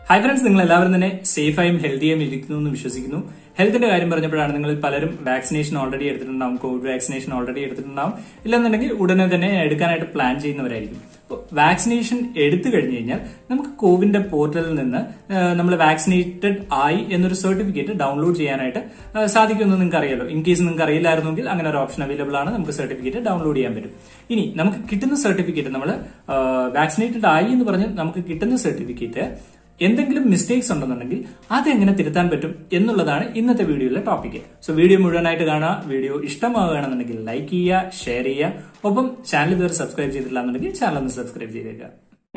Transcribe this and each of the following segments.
hi friends നിങ്ങൾ എല്ലാവരും തന്നെ സേഫായും ഹെൽത്തിയായും ഇരിക്കുന്നു എന്ന് വിശ്വസിക്കുന്നു ഹെൽത്തിന്റെ കാര്യം പറഞ്ഞപ്പോഴാണ് നിങ്ങൾ പലരും വാക്സിനേഷൻ ഓൾറെഡി എടുത്തിട്ടുണ്ടാവും കോവിഡ് വാക്സിനേഷൻ ഓൾറെഡി എടുത്തിട്ടുണ്ടാവും ഇല്ലെന്നുണ്ടെങ്കിൽ ഉടനെ തന്നെ എടുക്കാനായിട്ട് പ്ലാൻ ചെയ്യുന്നവരായിരിക്കും അപ്പോൾ വാക്സിനേഷൻ എടുത്തു കഴിഞ്ഞു കഴിഞ്ഞാൽ നമുക്ക് കോവിന്റെ പോർട്ടലിൽ നിന്ന് നമ്മൾ വാക്സിനേറ്റഡ് ആയി എന്നൊരു സർട്ടിഫിക്കറ്റ് ഡൗൺലോഡ് ചെയ്യാനായിട്ട് ആ, സാധിക്കുമെന്ന് നിങ്ങൾക്ക് അറിയാലോ ഇൻ കേസ് നിങ്ങൾക്ക് അറിയില്ലായിരുന്നെങ്കിൽ അങ്ങനെ ഒരു ഓപ്ഷൻ അവൈലബിൾ ആണ് നമുക്ക് സർട്ടിഫിക്കറ്റ് ഡൗൺലോഡ് ചെയ്യാൻ പറ്റും ഇനി നമുക്ക് കിട്ടുന്ന സർട്ടിഫിക്കറ്റ് നമ്മൾ വാക്സിനേറ്റഡ് ആയി എന്ന് പറഞ്ഞ് നമുക്ക് കിട്ടുന്ന സർട്ടിഫിക്കറ്റ് എന്തെങ്കിലും മിസ്റ്റേക്സ് ഉണ്ടെന്നുണ്ടെങ്കിൽ അതെങ്ങനെ തിരുത്താൻ പറ്റും എന്നുള്ളതാണ് ഇന്നത്തെ വീഡിയോയിലെ ടോപ്പിക് സോ വീഡിയോ മുഴുവനായിട്ട് കാണുക വീഡിയോ ഇഷ്ടമാവുകയാണെന്നുണ്ടെങ്കിൽ ലൈക്ക് ചെയ്യുക ഷെയർ ചെയ്യുക ഒപ്പം ചാനൽ ഇതുവരെ സബ്സ്ക്രൈബ് ചെയ്തിട്ടില്ല എന്നുണ്ടെങ്കിൽ ചാനൽ ഒന്ന് സബ്സ്ക്രൈബ് ചെയ്തേക്കുക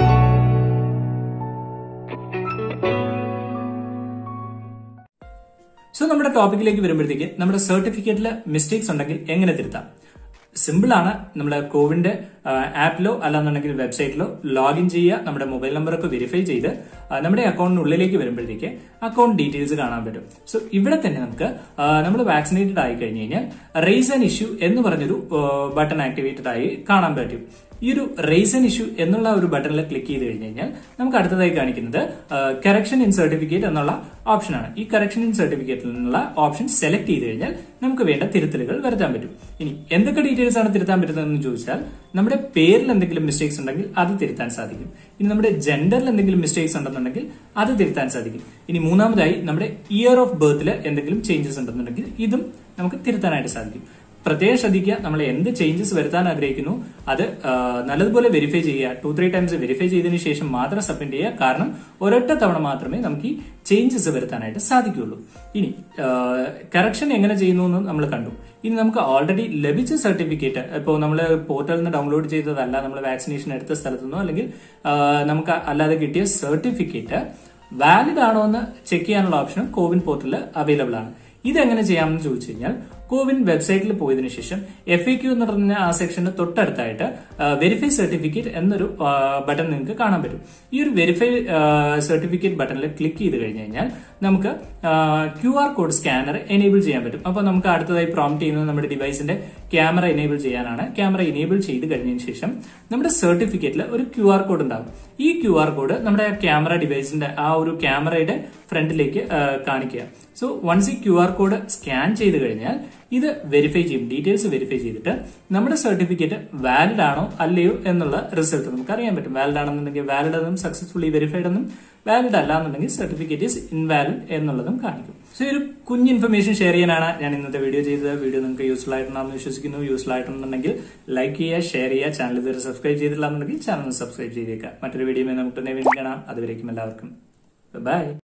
സോ നമ്മുടെ ടോപ്പിക്കിലേക്ക് വരുമ്പോഴത്തേക്ക് നമ്മുടെ സർട്ടിഫിക്കറ്റിൽ മിസ്റ്റേക്സ് ഉണ്ടെങ്കിൽ എങ്ങനെ തിരുത്താം സിമ്പിൾ ആണ് നമ്മുടെ കോവിന്റെ ആപ്പിലോ അല്ലാന്നുണ്ടെങ്കിൽ വെബ്സൈറ്റിലോ ലോഗിൻ ചെയ്യുക നമ്മുടെ മൊബൈൽ നമ്പറൊക്കെ വെരിഫൈ ചെയ്ത് ആ, നമ്മുടെ അക്കൗണ്ടിനുള്ളിലേക്ക് വരുമ്പോഴത്തേക്ക് അക്കൗണ്ട് ഡീറ്റെയിൽസ് കാണാൻ പറ്റും സോ ഇവിടെ തന്നെ നമുക്ക് നമ്മൾ വാക്സിനേറ്റഡ് ആയി കഴിഞ്ഞു കഴിഞ്ഞാൽ റേസ് ആൻ ഇഷ്യൂ എന്ന് പറഞ്ഞൊരു ബട്ടൺ ആക്ടിവേറ്റഡ് ആയി കാണാൻ പറ്റും ഈ ഒരു റേസ് ആൻ ഇഷ്യൂ എന്നുള്ള ഒരു ബട്ടണിൽ ക്ലിക്ക് ചെയ്ത് കഴിഞ്ഞ് കഴിഞ്ഞാൽ നമുക്ക് അടുത്തതായി കാണിക്കുന്നത് കറക്ഷൻ ഇൻ സർട്ടിഫിക്കറ്റ് എന്നുള്ള ഓപ്ഷനാണ് ഈ കറക്ഷൻ ഇൻ സർട്ടിഫിക്കറ്റിൽ നിന്നുള്ള ഓപ്ഷൻ സെലക്ട് ചെയ്ത് കഴിഞ്ഞാൽ നമുക്ക് വേണ്ട തിരുത്തലുകൾ വരുത്താൻ പറ്റും ഇനി എന്തൊക്കെ ഡീറ്റെയിൽസ് ആണ് തിരുത്താൻ പറ്റുന്നതെന്ന് ചോദിച്ചാൽ നമ്മുടെ പേരിൽ എന്തെങ്കിലും മിസ്റ്റേക്സ് ഉണ്ടെങ്കിൽ അത് തിരുത്താൻ സാധിക്കും ഇനി നമ്മുടെ ജെൻഡറിൽ എന്തെങ്കിലും മിസ്റ്റേക്സ് ഉണ്ടെന്നുണ്ടെങ്കിൽ അത് തിരുത്താൻ സാധിക്കും ഇനി മൂന്നാമതായി നമ്മുടെ ഇയർ ഓഫ് ബർത്തിൽ എന്തെങ്കിലും ചേഞ്ചസ് ഉണ്ടെന്നുണ്ടെങ്കിൽ ഇതും നമുക്ക് തിരുത്താനായിട്ട് സാധിക്കും പ്രത്യേകം ശ്രദ്ധിക്കുക നമ്മൾ എന്ത് ചേഞ്ചസ് വരുത്താൻ ആഗ്രഹിക്കുന്നു അത് ആ, നല്ലതുപോലെ വെരിഫൈ ചെയ്യുക ടു ത്രീ ടൈംസ് വെരിഫൈ ചെയ്തതിനു ശേഷം മാത്രം സബ്മിറ്റ് ചെയ്യുക കാരണം ഒരൊറ്റ തവണ മാത്രമേ നമുക്ക് ഈ ചേഞ്ചസ് വരുത്താനായിട്ട് സാധിക്കുകയുള്ളൂ ഇനി കറക്ഷൻ എങ്ങനെ ചെയ്യുന്നു എന്ന് നമ്മൾ കണ്ടു ഇനി നമുക്ക് ഓൾറെഡി ലഭിച്ച സർട്ടിഫിക്കറ്റ് ഇപ്പോൾ നമ്മൾ പോർട്ടലിൽ നിന്ന് ഡൗൺലോഡ് ചെയ്തതല്ല നമ്മൾ വാക്സിനേഷൻ എടുത്ത സ്ഥലത്തു നിന്നോ അല്ലെങ്കിൽ ആ, നമുക്ക് അല്ലാതെ കിട്ടിയ സർട്ടിഫിക്കറ്റ് വാലിഡ് ആണോ എന്ന് ചെക്ക് ചെയ്യാനുള്ള ഓപ്ഷനും കോവിൻ പോർട്ടലിൽ അവൈലബിൾ ആണ് ഇതെങ്ങനെ ചെയ്യാമെന്ന് ചോദിച്ചു കഴിഞ്ഞാൽ കോവിൻ വെബ്സൈറ്റിൽ പോയതിനു ശേഷം എഫ് എ ക്യൂ എന്ന് പറഞ്ഞ ആ സെക്ഷന് തൊട്ടടുത്തായിട്ട് വെരിഫൈ സർട്ടിഫിക്കറ്റ് എന്നൊരു ബട്ടൺ നിങ്ങൾക്ക് കാണാൻ പറ്റും ഈ ഒരു വെരിഫൈ സർട്ടിഫിക്കറ്റ് ബട്ടണിൽ ക്ലിക്ക് ചെയ്ത് കഴിഞ്ഞ് കഴിഞ്ഞാൽ നമുക്ക് Q R code scanner enable ചെയ്യാൻ പറ്റും അപ്പോൾ നമുക്ക് അടുത്തതായി പ്രോംപ്റ്റ് ചെയ്യുന്നത് നമ്മുടെ ഡിവൈസിന്റെ ക്യാമറ എനേബിൾ ചെയ്യാനാണ് ക്യാമറ എനേബിൾ ചെയ്ത് കഴിഞ്ഞതിന് ശേഷം നമ്മുടെ സർട്ടിഫിക്കറ്റിൽ ഒരു ക്യു ആർ കോഡ് ഉണ്ടാവും ഈ ക്യു ആർ കോഡ് നമ്മുടെ ക്യാമറ ഡിവൈസിന്റെ ആ ഒരു ക്യാമറയുടെ ഫ്രണ്ടിലേക്ക് ആ, കാണിക്കുക സോ വൺസ് ഈ ക്യു ആർ കോഡ് സ്കാൻ ചെയ്ത് കഴിഞ്ഞാൽ ഇത് വെരിഫൈ ചെയ്യും ഡീറ്റെയിൽസ് വെരിഫൈ ചെയ്തിട്ട് നമ്മുടെ സർട്ടിഫിക്കറ്റ് വാലിഡ് ആണോ അല്ലയോ എന്നുള്ള റിസൾട്ട് നമുക്ക് അറിയാൻ പറ്റും വാലിഡ് ആണെന്നുണ്ടെങ്കിൽ വാലിഡ് എന്നും സക്സസ്ഫുള്ളി വെരിഫൈഡ് എന്നും വാലിഡ് അല്ല എന്നുണ്ടെങ്കിൽ സർട്ടിഫിക്കറ്റ് ഈസ് ഇൻവാലിഡ് എന്നുള്ളതും കാണിക്കും സോ ഈ ഒരു കുഞ്ഞ് ഇൻഫർമേഷൻ ഷെയർ ചെയ്യാനാണ് ഞാൻ ഇന്നത്തെ വീഡിയോ ചെയ്തത് വീഡിയോ നിങ്ങൾക്ക് യൂസ്ഫുൾ ആയിട്ടുണ്ടെന്ന് വിശ്വസിക്കുന്നു യൂസ്ഫുൾ ആയിട്ടുണ്ടെങ്കിൽ ലൈക്ക് ചെയ്യുക ഷെയർ ചെയ്യുക ചാനൽ ഇതുവരെ സബ്സ്ക്രൈബ് ചെയ്തിട്ടില്ല എന്നുണ്ടെങ്കിൽ ചാനൽ സബ്സ്ക്രൈബ് ചെയ്തേക്കുക മറ്റൊരു വീഡിയോ നമുക്ക് തന്നെ വീണ്ടും കാണാം അതുവരേക്കും എല്ലാവർക്കും ബൈ